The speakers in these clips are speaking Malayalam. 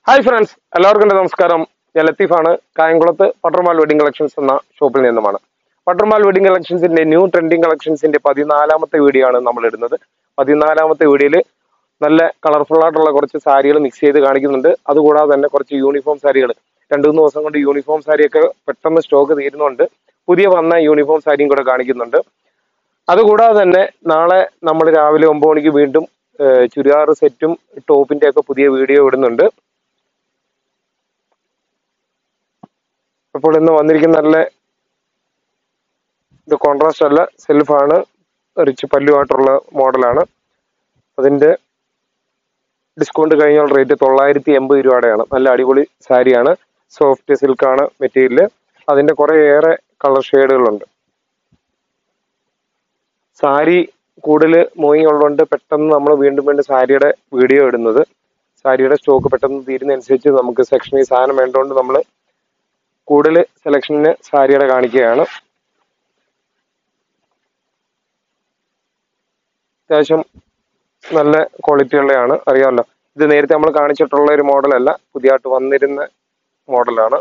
ഹായ് ഫ്രണ്ട്സ് എല്ലാവർക്കും എൻ്റെ നമസ്കാരം ഞാൻ ലത്തീഫാണ് കായംകുളത്ത് പട്ടർമാൽ വെഡിങ് കളക്ഷൻസ് എന്ന ഷോപ്പിൽ നിന്നുമാണ് പട്ടർമാൽ വെഡിങ് കളക്ഷൻസിന്റെ ന്യൂ ട്രെൻഡിങ് കളക്ഷൻസിന്റെ പതിനാലാമത്തെ വീഡിയോ ആണ് നമ്മൾ ഇടുന്നത് പതിനാലാമത്തെ വീഡിയോയിൽ നല്ല കളർഫുൾ ആയിട്ടുള്ള കുറച്ച് സാരികൾ മിക്സ് ചെയ്ത് കാണിക്കുന്നുണ്ട് അതുകൂടാതെ തന്നെ കുറച്ച് യൂണിഫോം സാരികൾ രണ്ടു മൂന്ന് ദിവസം കൊണ്ട് യൂണിഫോം സാരിയൊക്കെ പെട്ടെന്ന് സ്റ്റോക്ക് തീരുന്നുണ്ട് പുതിയ വന്ന യൂണിഫോം സാരിയും കൂടെ കാണിക്കുന്നുണ്ട് അതുകൂടാതെ തന്നെ നാളെ നമ്മൾ രാവിലെ ഒമ്പത് മണിക്ക് വീണ്ടും ഏഹ്, ചുരിദാർ സെറ്റും ടോപ്പിന്റെ ഒക്കെ പുതിയ വീഡിയോ ഇടുന്നുണ്ട് അപ്പോൾ ഇന്ന് വന്നിരിക്കുന്ന നല്ല ഇത് കോൺട്രാസ്റ്റ് അല്ല സെൽഫാണ് റിച്ച് പല്ലുമായിട്ടുള്ള മോഡലാണ് അതിന്റെ ഡിസ്കൗണ്ട് കഴിഞ്ഞാൽ റേറ്റ് തൊള്ളായിരത്തി എൺപത് രൂപയുടെയാണ് നല്ല അടിപൊളി സാരിയാണ് സോഫ്റ്റ് സിൽക്കാണ് മെറ്റീരിയൽ അതിന്റെ കുറേയേറെ കളർ ഷെയ്ഡുകളുണ്ട് സാരി കൂടുതൽ മൂവിങ് ഉള്ളതുകൊണ്ട് പെട്ടെന്ന് നമ്മൾ വീണ്ടും വീണ്ടും സാരിയുടെ വീഡിയോ ഇടുന്നത് സാരിയുടെ സ്റ്റോക്ക് പെട്ടെന്ന് തീരുന്നതനുസരിച്ച് നമുക്ക് സെക്ഷനിൽ സാധനം വേണ്ടതുകൊണ്ട് നമ്മൾ കൂടുതൽ സെലക്ഷന് സാരിയുടെ കാണിക്കുകയാണ് അത്യാവശ്യം നല്ല ക്വാളിറ്റി ഉള്ളതാണ് അറിയാമല്ലോ ഇത് നേരത്തെ നമ്മൾ കാണിച്ചിട്ടുള്ള ഒരു മോഡലല്ല പുതിയതായിട്ട് വന്നിരുന്ന മോഡലാണ്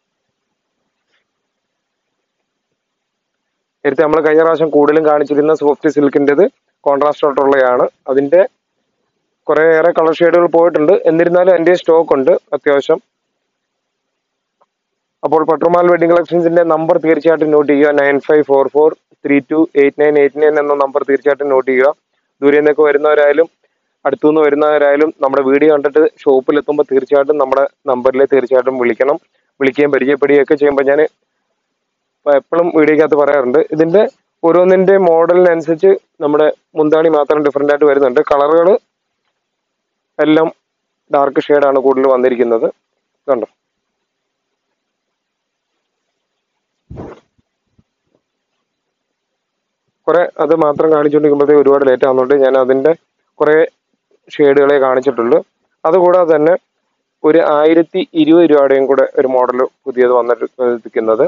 നേരത്തെ നമ്മൾ കഴിഞ്ഞ പ്രാവശ്യം കൂടുതലും കാണിച്ചിരുന്ന സോഫ്റ്റ് സിൽക്കിൻ്റെത് കോൺട്രാസ്റ്റ് ആയിട്ടുള്ളതാണ് അതിന്റെ കുറേയേറെ കളർ ഷെയ്ഡുകൾ പോയിട്ടുണ്ട് എന്നിരുന്നാലും എൻ്റെ സ്റ്റോക്ക് ഉണ്ട് അത്യാവശ്യം അപ്പോൾ പട്രുമാൽ വെഡിങ് കളക്ഷൻസിന്റെ നമ്പർ തീർച്ചയായിട്ടും നോട്ട് ചെയ്യുക nine five four four three two eight nine eight nine എന്ന നമ്പർ തീർച്ചയായിട്ടും നോട്ട് ചെയ്യുക ദൂരെ നിന്നൊക്കെ വരുന്നവരായാലും അടുത്തുനിന്ന് വരുന്നവരായാലും നമ്മുടെ വീഡിയോ കണ്ടിട്ട് ഷോപ്പിൽ എത്തുമ്പോൾ തീർച്ചയായിട്ടും നമ്മുടെ നമ്പറിൽ തീർച്ചയായിട്ടും വിളിക്കണം വിളിക്കുകയും പരിചയപ്പെടുകയും ഒക്കെ ചെയ്യുമ്പോൾ ഞാൻ എപ്പോഴും വീഡിയോക്കകത്ത് പറയാറുണ്ട് ഇതിന്റെ ഓരോന്നിന്റെ മോഡലിനനുസരിച്ച് നമ്മുടെ മുന്താണി മാത്രം ഡിഫറെന്റ് ആയിട്ട് വരുന്നുണ്ട് കളറുകൾ എല്ലാം ഡാർക്ക് ഷെയ്ഡാണ് കൂടുതൽ വന്നിരിക്കുന്നത് കണ്ടോ കുറെ അത് മാത്രം കാണിച്ചുകൊണ്ടിരിക്കുമ്പോഴത്തേക്ക് ഒരുപാട് ലേറ്റ് ആവുന്നുണ്ട് ഞാൻ അതിന്റെ കുറെ ഷെയ്ഡുകളെ കാണിച്ചിട്ടുള്ളൂ അതുകൂടാതെ തന്നെ ഒരു ആയിരത്തി ഇരുപത് രൂപയുടെയും കൂടെ ഒരു മോഡൽ പുതിയത് വന്നിരിക്കുന്നത്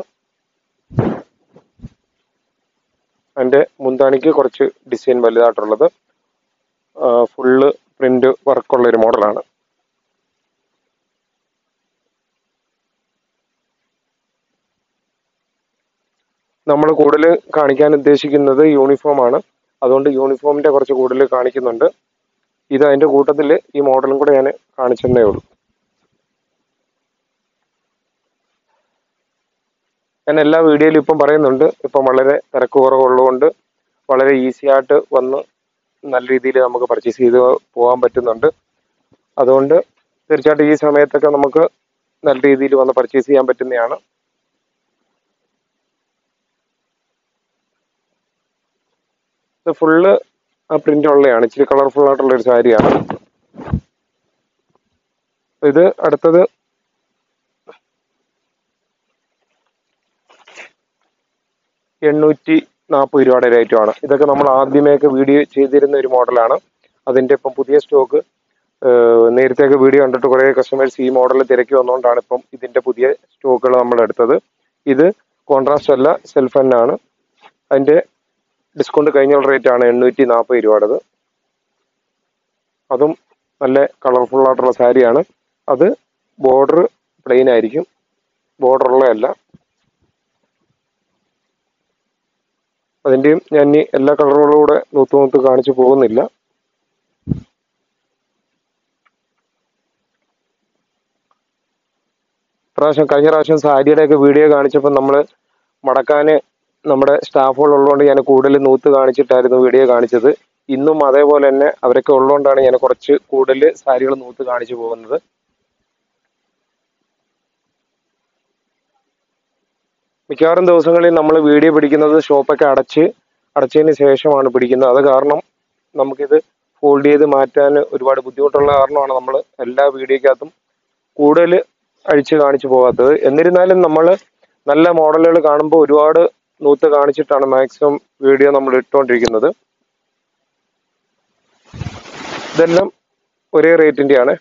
അതിന്റെ മുന്താണിക്ക് കുറച്ച് ഡിസൈൻ വലുതായിട്ടുള്ളത് ഫുള്ള് പ്രിന്റ് വർക്കുള്ള ഒരു മോഡലാണ് നമ്മൾ കൂടുതൽ കാണിക്കാൻ ഉദ്ദേശിക്കുന്നത് യൂണിഫോം ആണ് അതുകൊണ്ട് യൂണിഫോമിന്റെ കുറച്ച് കൂടുതൽ കാണിക്കുന്നുണ്ട് ഇത് അതിന്റെ കൂട്ടത്തിൽ ഈ മോഡലും കൂടെ ഞാൻ കാണിച്ചെന്നേ ഉള്ളൂ ഞാൻ എല്ലാ വീഡിയോയിലും ഇപ്പം പറയുന്നുണ്ട് ഇപ്പം വളരെ തിരക്ക് കുറവുള്ളതുകൊണ്ട് വളരെ ഈസി ആയിട്ട് വന്ന് നല്ല രീതിയിൽ നമുക്ക് പർച്ചേസ് ചെയ്ത് പോകാൻ പറ്റുന്നുണ്ട് അതുകൊണ്ട് തീർച്ചയായിട്ടും ഈ സമയത്തൊക്കെ നമുക്ക് നല്ല രീതിയിൽ വന്ന് പർച്ചേസ് ചെയ്യാൻ പറ്റുന്നതാണ് ഇത് ഫുള്ള് ആ പ്രിന്റ് ഉള്ളതാണ് ഇച്ചിരി കളർഫുൾ ആയിട്ടുള്ള ഒരു സാരിയാണ് ഇത് അടുത്തത് എണ്ണൂറ്റി നാൽപ്പത് രൂപയുടെ റേറ്റുമാണ് ഇതൊക്കെ നമ്മൾ ആദ്യമേയൊക്കെ വീഡിയോ ചെയ്തിരുന്ന ഒരു മോഡലാണ് അതിന്റെ ഇപ്പം പുതിയ സ്റ്റോക്ക് നേരത്തെയൊക്കെ വീഡിയോ കണ്ടിട്ട് കുറേ കസ്റ്റമേഴ്സ് ഈ മോഡൽ തിരക്കി വന്നുകൊണ്ടാണ് ഇപ്പം ഇതിന്റെ പുതിയ സ്റ്റോക്കുകൾ നമ്മൾ എടുത്തത് ഇത് കോൺട്രാസ്റ്റ് അല്ല സെൽഫ് തന്നെയാണ് അതിന്റെ ഡിസ്കൗണ്ട് കഴിഞ്ഞ റേറ്റ് ആണ് എണ്ണൂറ്റി നാൽപ്പത് രൂപയുടേത് അതും നല്ല കളർഫുൾ ആയിട്ടുള്ള സാരിയാണ് അത് ബോർഡർ പ്ലെയിൻ ആയിരിക്കും ബോർഡർ ഉള്ളതല്ല അതിന്റെയും ഞാൻ ഇനി എല്ലാ കളറുകളും കൂടെ നൂത്ത് നൂത്ത് കാണിച്ചു പോകുന്നില്ല പ്രാവശ്യം കഴിഞ്ഞ പ്രാവശ്യം സാരിയുടെ ഒക്കെ വീഡിയോ കാണിച്ചപ്പോൾ നമ്മൾ മടക്കാന് നമ്മുടെ സ്റ്റാഫുകൾ ഉള്ളതുകൊണ്ട് ഞാൻ കൂടുതൽ നൂത്ത് കാണിച്ചിട്ടായിരുന്നു വീഡിയോ കാണിച്ചത് ഇന്നും അതേപോലെ തന്നെ അവരൊക്കെ ഉള്ളതുകൊണ്ടാണ് ഞാൻ കുറച്ച് കൂടുതൽ സാരികൾ നൂത്ത് കാണിച്ചു പോകുന്നത് മിക്കവാറും ദിവസങ്ങളിൽ നമ്മൾ വീഡിയോ പിടിക്കുന്നത് ഷോപ്പൊക്കെ അടച്ച് അടച്ചതിന് ശേഷമാണ് പിടിക്കുന്നത് അത് കാരണം നമുക്കിത് ഫോൾഡ് ചെയ്ത് മാറ്റാൻ ഒരുപാട് ബുദ്ധിമുട്ടുള്ള കാരണമാണ് നമ്മൾ എല്ലാ വീഡിയോക്കകത്തും കൂടുതൽ അഴിച്ച് കാണിച്ചു പോകാത്തത് എന്നിരുന്നാലും നമ്മൾ നല്ല മോഡലുകൾ കാണുമ്പോൾ ഒരുപാട് നൂത്ത് കാണിച്ചിട്ടാണ് മാക്സിമം വീഡിയോ നമ്മൾ ഇട്ടുകൊണ്ടിരിക്കുന്നത് ഇതെല്ലാം ഒരേ റേറ്റിന്റെയാണ്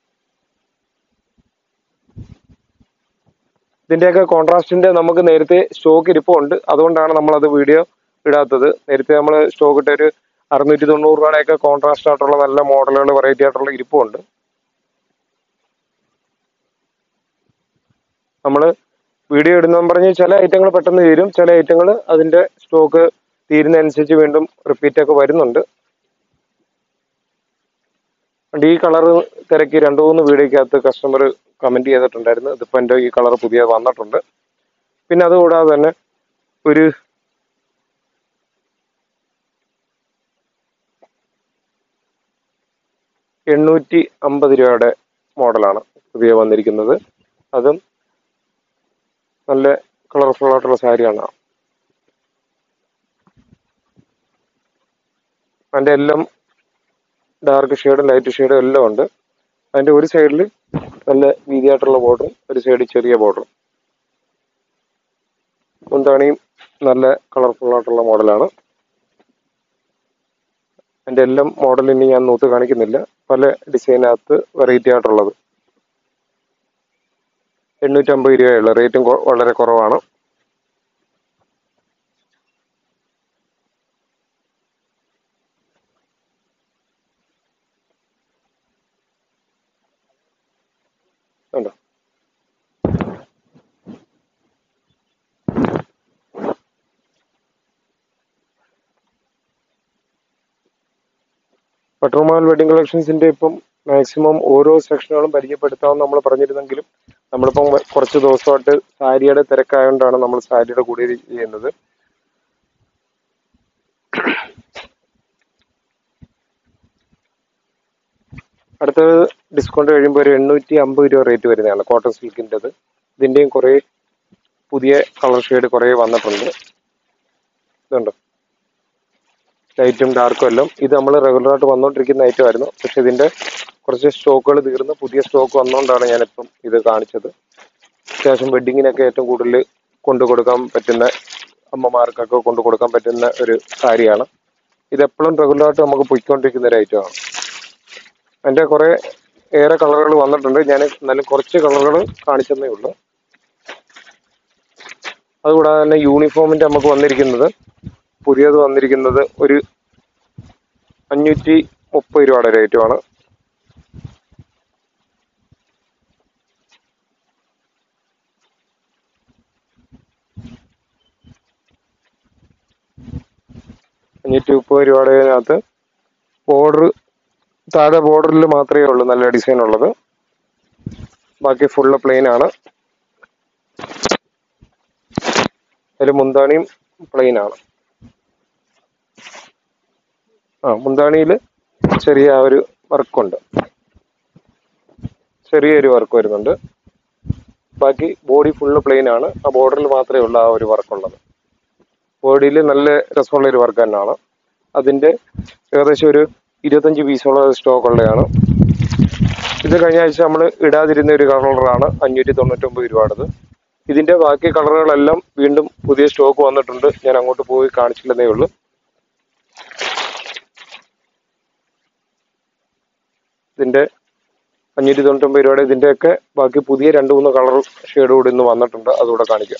ഇതിന്റെയൊക്കെ കോൺട്രാസ്റ്റിന്റെ നമുക്ക് നേരത്തെ സ്റ്റോക്ക് ഇരിപ്പുണ്ട് അതുകൊണ്ടാണ് നമ്മൾ അത് വീഡിയോ ഇടാത്തത് നേരത്തെ നമ്മൾ സ്റ്റോക്ക് ഇട്ട ഒരു അറുന്നൂറ്റി തൊണ്ണൂറ് രൂപയുടെയൊക്കെ കോൺട്രാസ്റ്റ് ആയിട്ടുള്ള നല്ല മോഡലുകൾ വെറൈറ്റി ആയിട്ടുള്ള ഇരിപ്പുണ്ട് നമ്മൾ വീഡിയോ ഇടുന്നെന്ന് പറഞ്ഞ് ചില ഐറ്റങ്ങൾ പെട്ടെന്ന് തീരും ചില ഐറ്റങ്ങൾ അതിന്റെ സ്റ്റോക്ക് തീരുന്നതനുസരിച്ച് വീണ്ടും റിപ്പീറ്റ് ഒക്കെ വരുന്നുണ്ട് അതുകൊണ്ട് ഈ കളർ തിരക്കി രണ്ടു മൂന്ന് വീഡിയോക്കകത്ത് കസ്റ്റമർ കമന്റ് ചെയ്തിട്ടുണ്ടായിരുന്നു ഇതിപ്പോൾ എൻ്റെ ഈ കളർ പുതിയ വന്നിട്ടുണ്ട് പിന്നെ അതുകൂടാതെ തന്നെ ഒരു എണ്ണൂറ്റി അമ്പത് രൂപയുടെ മോഡലാണ് പുതിയ വന്നിരിക്കുന്നത് അതും നല്ല കളർഫുൾ ആയിട്ടുള്ള സാരിയാണ് അതിൻ്റെ എല്ലാം ഡാർക്ക് ഷെയ്ഡും ലൈറ്റ് ഷെയ്ഡും എല്ലാം ഉണ്ട് അതിൻ്റെ ഒരു സൈഡിൽ നല്ല വീതിയായിട്ടുള്ള ബോർഡറും ഒരു സൈഡിൽ ചെറിയ ബോർഡറും മുന്താണിയും നല്ല കളർഫുൾ ആയിട്ടുള്ള മോഡലാണ് അതിൻ്റെ എല്ലാം മോഡൽ ഇനി ഞാൻ നോട്ട് കാണിക്കുന്നില്ല പല ഡിസൈനകത്ത് വെറൈറ്റി ആയിട്ടുള്ളത് എണ്ണൂറ്റമ്പത് രൂപയുള്ള റേറ്റും കൊ- വളരെ കുറവാണ് ഉണ്ടോ പട്രോമാൽ വെഡിങ് കളക്ഷൻസിന്റെ ഇപ്പം മാക്സിമം ഓരോ സെക്ഷനുകളും പരിചയപ്പെടുത്താമെന്ന് നമ്മൾ പറഞ്ഞിരുന്നെങ്കിലും നമ്മളിപ്പം കുറച്ച് ദിവസമായിട്ട് സാരിയുടെ തിരക്കായതുകൊണ്ടാണ് നമ്മൾ സാരിയുടെ കൂടെ ചെയ്യുന്നത് അടുത്തത് ഡിസ്കൗണ്ട് കഴിയുമ്പോൾ ഒരു എണ്ണൂറ്റി അമ്പത് രൂപ റേറ്റ് വരുന്നതാണ് കോട്ടൺ സിൽക്കിൻ്റെത് ഇതിൻ്റെയും കുറേ പുതിയ കളർ ഷെയ്ഡ് കുറേ വന്നിട്ടുണ്ട് ഇതുണ്ടോ ലൈറ്റും ഡാർക്കും എല്ലാം ഇത് നമ്മൾ റെഗുലറായിട്ട് വന്നുകൊണ്ടിരിക്കുന്ന ഐറ്റം ആയിരുന്നു പക്ഷെ ഇതിന്റെ കുറച്ച് സ്റ്റോക്കുകൾ തീർന്ന് പുതിയ സ്റ്റോക്ക് വന്നുകൊണ്ടാണ് ഞാനിപ്പം ഇത് കാണിച്ചത് അത്യാവശ്യം വെഡിങ്ങിനൊക്കെ ഏറ്റവും കൂടുതൽ കൊണ്ടു കൊടുക്കാൻ പറ്റുന്ന അമ്മമാർക്കൊക്കെ കൊണ്ടു കൊടുക്കാൻ പറ്റുന്ന ഒരു സാരിയാണ് ഇത് എപ്പോഴും റെഗുലറായിട്ട് നമുക്ക് പൊയ്ക്കൊണ്ടിരിക്കുന്ന ഒരു ഐറ്റമാണ് അതിന്റെ കുറെ ഏറെ കളറുകൾ വന്നിട്ടുണ്ട് ഞാൻ എന്നാലും കുറച്ച് കളറുകൾ കാണിച്ചെന്നേ ഉള്ളൂ അതുകൂടാതെ തന്നെ യൂണിഫോമിന്റെ നമുക്ക് വന്നിരിക്കുന്നത് പുതിയത് വന്നിരിക്കുന്നത് ഒരു അഞ്ഞൂറ്റി മുപ്പത് രൂപയുടെ റേറ്റുമാണ് അഞ്ഞൂറ്റി മുപ്പത് രൂപയുടെതിനകത്ത് ബോർഡർ താഴെ ബോർഡറിൽ മാത്രമേ ഉള്ളൂ നല്ല ഡിസൈൻ ഉള്ളത് ബാക്കി ഫുള്ള് പ്ലെയിൻ ആണ് അതിൽ മുന്താണിയും പ്ലെയിൻ ആണ് ആ മുന്താണിയിൽ ചെറിയ ആ ഒരു വർക്കുണ്ട് ചെറിയൊരു വർക്ക് വരുന്നുണ്ട് ബാക്കി ബോഡി ഫുള്ള് പ്ലെയിൻ ആണ് ആ ബോർഡറിൽ മാത്രമേ ഉള്ളൂ ആ ഒരു വർക്ക് ഉള്ളത് ബോഡിയിൽ നല്ല രസമുള്ള ഒരു വർക്ക് തന്നെയാണ് അതിന്റെ ഏകദേശം ഒരു ഇരുപത്തഞ്ച് പീസോളം സ്റ്റോക്ക് ഉള്ളതാണ് ഇത് കഴിഞ്ഞ ആഴ്ച നമ്മൾ ഇടാതിരുന്ന ഒരു കളറാണ് അഞ്ഞൂറ്റി തൊണ്ണൂറ്റൊമ്പത് രൂപയുടേത് ഇതിന്റെ ബാക്കി കളറുകളെല്ലാം വീണ്ടും പുതിയ സ്റ്റോക്ക് വന്നിട്ടുണ്ട് ഞാൻ അങ്ങോട്ട് പോയി കാണിച്ചില്ലെന്നേ ഉള്ളൂ ഇതിന്റെ അഞ്ഞൂറ്റി തൊണ്ണൂറ്റൊമ്പത് രൂപയുടെ ഇതിന്റെയൊക്കെ ബാക്കി പുതിയ രണ്ട് മൂന്ന് കളർ ഷെയ്ഡ് കൂടി ഇന്ന് വന്നിട്ടുണ്ട് അതുകൂടെ കാണിക്കാം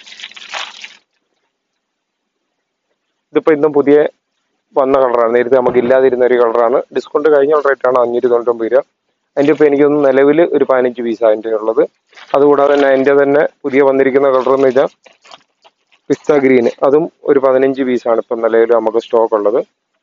ഇതിപ്പോ ഇന്നും പുതിയ വന്ന കളറാണ് നേരത്തെ നമുക്ക് ഇല്ലാതിരുന്ന ഒരു കളറാണ് ഡിസ്കൗണ്ട് കഴിഞ്ഞ റേറ്റ് ആണ് അഞ്ഞൂറ്റി തൊണ്ണൂറ്റൊമ്പത് രൂപ അതിന്റെ ഇപ്പൊ എനിക്കൊന്ന് നിലവിൽ ഒരു പതിനഞ്ച് പീസ് അതിന്റെ ഉള്ളത് അതുകൂടാതെ തന്നെ അതിന്റെ തന്നെ പുതിയ വന്നിരിക്കുന്ന കളർ എന്ന് വെച്ചാൽ പിസ്ത ഗ്രീൻ അതും ഒരു പതിനഞ്ച് പീസാണ് ഇപ്പം നിലവിൽ നമുക്ക് സ്റ്റോക്ക് ഉള്ളത്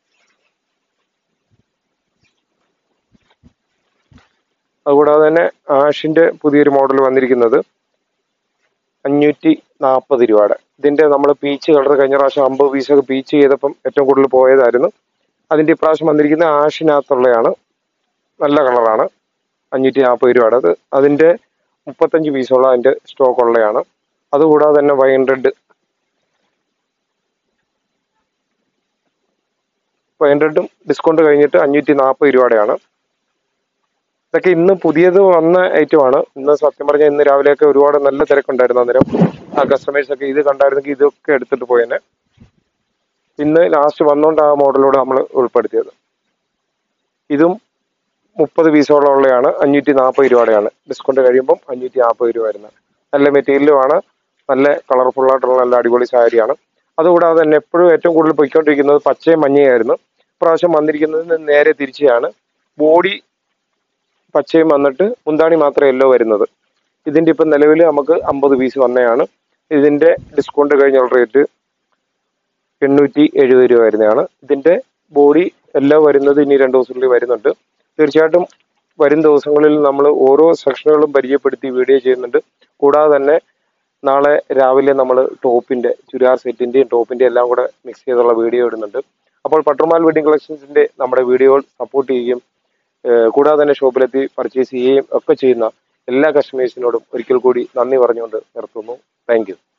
അതുകൂടാതെ തന്നെ ആഷിന്റെ പുതിയൊരു മോഡൽ വന്നിരിക്കുന്നത് അഞ്ഞൂറ്റി നാൽപ്പത് രൂപയുടെ ഇതിന്റെ നമ്മൾ പീച്ച് കളർ കഴിഞ്ഞ പ്രാവശ്യം അമ്പത് പീസൊക്കെ പീച്ച് ചെയ്തപ്പം ഏറ്റവും കൂടുതൽ പോയതായിരുന്നു അതിന്റെ ഇപ്രാവശ്യം വന്നിരിക്കുന്ന ആഷിനകത്തുള്ളതാണ് നല്ല കളറാണ് അഞ്ഞൂറ്റി നാൽപ്പത് രൂപയുടെ അത് അതിന്റെ മുപ്പത്തഞ്ച് പീസോളം അതിന്റെ സ്റ്റോക്ക് ഉള്ളതാണ് അതുകൂടാതെ തന്നെ വൈൻ റെഡ് വൈൻ റെഡും ഡിസ്കൗണ്ട് കഴിഞ്ഞിട്ട് അഞ്ഞൂറ്റി നാൽപ്പത് രൂപയുടെയാണ് ഇതൊക്കെ ഇന്ന് പുതിയത് വന്ന ഐറ്റമാണ് ഇന്ന് സത്യം പറഞ്ഞാൽ ഇന്ന് രാവിലെയൊക്കെ ഒരുപാട് നല്ല തിരക്കുണ്ടായിരുന്നു അന്നേരം ആ കസ്റ്റമേഴ്സ് ഒക്കെ ഇത് കണ്ടായിരുന്നെങ്കിൽ ഇതൊക്കെ എടുത്തിട്ട് പോയേനെ ഇന്ന് ലാസ്റ്റ് വന്നുകൊണ്ട് ആ മോഡലോട് നമ്മൾ ഉൾപ്പെടുത്തിയത് ഇതും മുപ്പത് പീസോളം ഉള്ളതാണ് അഞ്ഞൂറ്റി നാൽപ്പത് രൂപയുടെയാണ് ഡിസ്കൗണ്ട് കഴിയുമ്പം അഞ്ഞൂറ്റി നാൽപ്പത് രൂപ വരുന്നത് നല്ല മെറ്റീരിയലുമാണ് നല്ല കളർഫുൾ ആയിട്ടുള്ള നല്ല അടിപൊളി സാരിയാണ് അതുകൂടാതെ തന്നെ എപ്പോഴും ഏറ്റവും കൂടുതൽ പൊയ്ക്കൊണ്ടിരിക്കുന്നത് പച്ചയും മഞ്ഞയായിരുന്നു ഇപ്രാവശ്യം വന്നിരിക്കുന്നത് നേരെ തിരിച്ചാണ് ബോഡി പച്ചയും വന്നിട്ട് മുന്താണി മാത്രമേ യെല്ലോ വരുന്നത് ഇതിന്റെ ഇപ്പം നിലവിൽ നമുക്ക് അമ്പത് പീസ് വന്നതാണ് ഇതിന്റെ ഡിസ്കൗണ്ട് കഴിഞ്ഞുള്ള റേറ്റ് എണ്ണൂറ്റി എഴുപത് രൂപ വരുന്നതാണ് ഇതിന്റെ ബോഡി എല്ലാം വരുന്നത് ഇനി രണ്ട് ദിവസത്തിനുള്ളിൽ വരുന്നുണ്ട് തീർച്ചയായിട്ടും വരും ദിവസങ്ങളിൽ നമ്മൾ ഓരോ സെക്ഷനുകളും പരിചയപ്പെടുത്തി വീഡിയോ ചെയ്യുന്നുണ്ട് കൂടാതെ തന്നെ നാളെ രാവിലെ നമ്മൾ ടോപ്പിന്റെ ചുരിദാർ സെറ്റിന്റെയും ടോപ്പിന്റെ എല്ലാം കൂടെ മിക്സ് ചെയ്തുള്ള വീഡിയോ ഇടുന്നുണ്ട് അപ്പോൾ പട്ടുമാൽ വെഡിങ് കളക്ഷൻസിന്റെ നമ്മുടെ വീഡിയോകൾ സപ്പോർട്ട് ചെയ്യുകയും ഏഹ് കൂടാതെ തന്നെ ഷോപ്പിലെത്തി പർച്ചേസ് ചെയ്യുകയും ഒക്കെ ചെയ്യുന്ന എല്ലാ കസ്റ്റമേഴ്സിനോടും ഒരിക്കൽ കൂടി നന്ദി പറഞ്ഞുകൊണ്ട് നിർത്തുന്നു താങ്ക്